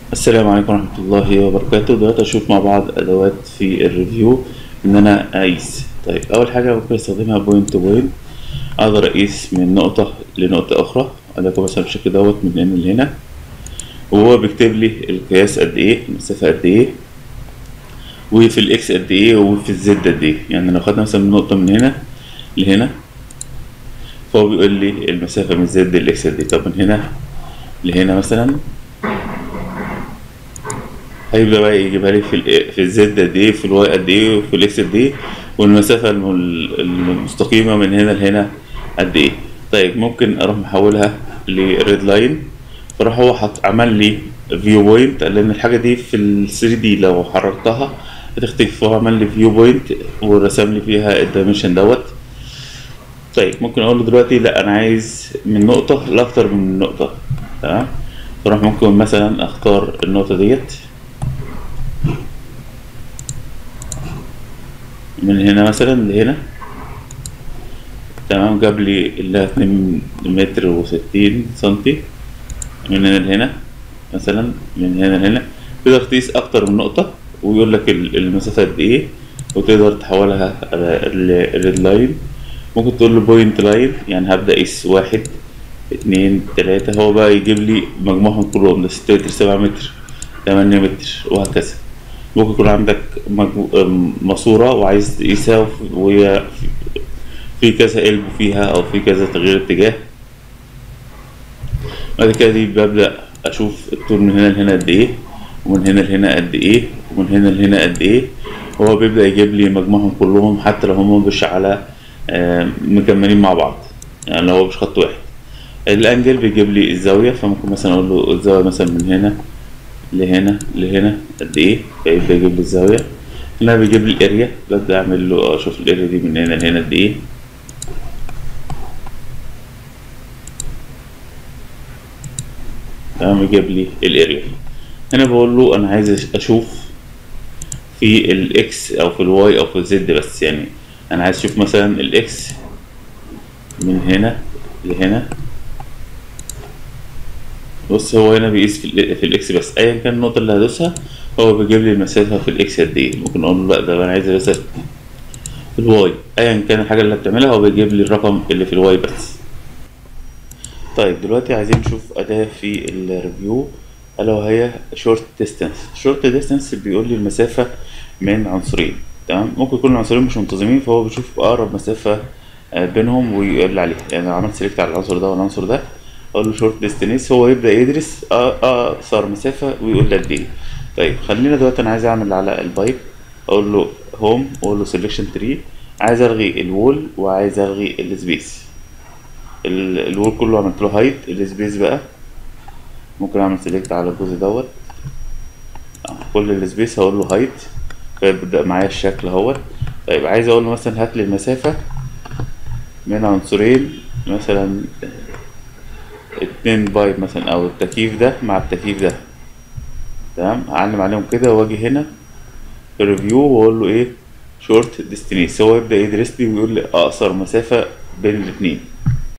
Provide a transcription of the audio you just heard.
السلام عليكم ورحمة الله وبركاته دلوقتي هنشوف مع بعض أدوات في الريفيو إن أنا أقيس طيب أول حاجة ممكن أستخدمها بوينت تو بوينت أقدر أقيس من نقطة لنقطة أخرى ألاقي مثلا بالشكل دوت من هنا لهنا وهو بيكتب لي القياس قد إيه المسافة قد إيه وفي الإكس قد إيه وفي الزد قد إيه يعني لو خدنا مثلا من نقطة من هنا لهنا فهو بيقول لي المسافة من الزد للإكس قد إيه طب من هنا لهنا مثلا هيبدأ بقى يجيبها لي في ال في الزد قد ايه في الواي قد ايه وفي الاكس قد ايه والمسافة الم- المستقيمة من هنا لهنا قد ايه طيب ممكن اروح محولها لريد لاين فراح هو حط عمل لي فيو بوينت لان الحاجة دي في ال 3 دي لو حررتها هتختلف فهو عمل لي فيو بوينت ورسم لي فيها الدايمنشن دوت طيب ممكن اقول له دلوقتي لا انا عايز من نقطة لاكتر من نقطة تمام فراح ممكن مثلا اختار النقطة ديت من هنا مثلا لهنا تمام جاب لي اللي هي اتنين متر وستين سنتي من هنا لهنا مثلا من هنا لهنا تقدر تقيس أكتر من نقطة ويقول لك ال- المسافة قد إيه وتقدر تحولها ريد لاين ممكن تقول له بوينت لاين يعني هبدأ أقيس واحد اتنين تلاتة هو بقى يجيب لي مجموعهم كلهم ده ستة متر سبعة متر تمانية متر وهكذا ممكن يكون عندك مجمو- أم، ماسورة وعايز تقيسها وف- وهي في- في كذا قلب فيها أو في كذا تغيير اتجاه بعد كده دي ببدأ أشوف الطول من هنا لهنا قد إيه ومن هنا لهنا قد إيه ومن هنا لهنا قد إيه هو بيبدأ يجيب لي مجموعهم كلهم حتى لو هم مش على آه، مكملين مع بعض يعني لو هو مش خط واحد الأنجل بيجيب لي الزاوية فممكن مثلا أقول له الزاوية مثلا من هنا لهنا لهنا قد ايه فيبدأ يجيب لي الزاوية هنا بيجيب لي الاريا ببدأ اعمل له اشوف الاريا دي من هنا لهنا قد ايه تمام يجيب لي الاريا هنا بقول له انا عايز اشوف في الاكس او في الواي او في الزد بس يعني انا عايز اشوف مثلا الاكس من هنا لهنا بص هو هنا بيقيس في, ال في الاكس بس ايا كان النقطه اللي هدوسها هو بيجيب لي المسافه في الاكس قد ايه ممكن اقول له لا ده انا عايز مثلا في الواي ايا كان الحاجه اللي بتعملها هو بيجيب لي الرقم اللي في الواي بس طيب دلوقتي عايزين نشوف اداه في الريفيو الا وهي شورت ديستانس شورت ديستانس بيقول لي المسافه من عنصرين تمام ممكن يكون العنصرين مش منتظمين فهو بيشوف اقرب مسافه آه، بينهم ويقول لي عليها يعني لو عملت سيلكت على العنصر ده والعنصر ده اقول له شورت ديستنس هو يبدا يدرس أ- اقصر مسافه ويقول لي قد ايه طيب خلينا دلوقتي انا عايز اعمل على البايب اقول له هوم واقول له سيلكشن تري عايز الغي الوول وعايز الغي السبيس ال- الوول كله عملت له هايد السبيس بقى ممكن اعمل سيلكت على الجزء دوت آه، كل السبيس هقول له هايد فيبدا معايا الشكل اهوت طيب عايز اقول له مثلا هات لي المسافه من عنصرين مثلا اتنين بايب مثلا او التكييف ده مع التكييف ده تمام اعلم عليهم كده واجي هنا في الريفيو واقول له ايه شورت ديستنيس هو يبدا يدرس لي ويقول لي اقصر مسافه بين الاتنين